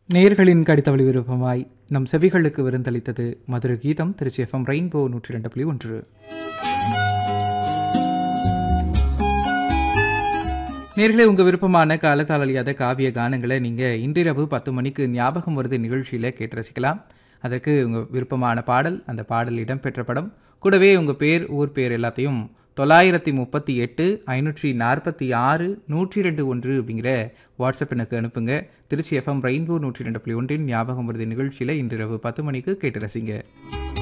நேயர்களின் கடித்தவழி விருப்பமாய் நம் செவிகளுக்கு விருந்தளித்தது மதுர கீதம் திருச்சி எஃப்எம் ரெயின்போ நூற்றி ரெண்டு புள்ளி ஒன்று நேர்களே உங்கள் விருப்பமான காலத்தால் அழியாத காவிய கானங்களை நீங்கள் இன்றிரவு பத்து மணிக்கு ஞாபகம் வருது நிகழ்ச்சியில் கேட்டு ரசிக்கலாம் அதற்கு உங்கள் விருப்பமான பாடல் அந்த பாடல் இடம்பெற்ற படம் கூடவே உங்கள் பேர் ஊர் பேர் எல்லாத்தையும் தொள்ளாயிரத்தி முப்பத்தி எட்டு ஐநூற்றி நாற்பத்தி ஆறு நூற்றி ரெண்டு ஒன்று அப்படிங்கிற வாட்ஸ்அப் எனக்கு அனுப்புங்க திருச்சி எஃப்எம் ரெயின்போ நூற்றி ரெண்டு புள்ளி ஒன்றின் ஞாபகம் வருது நிகழ்ச்சியில் இன்றிரவு பத்து மணிக்கு கேட்டு ரசிங்க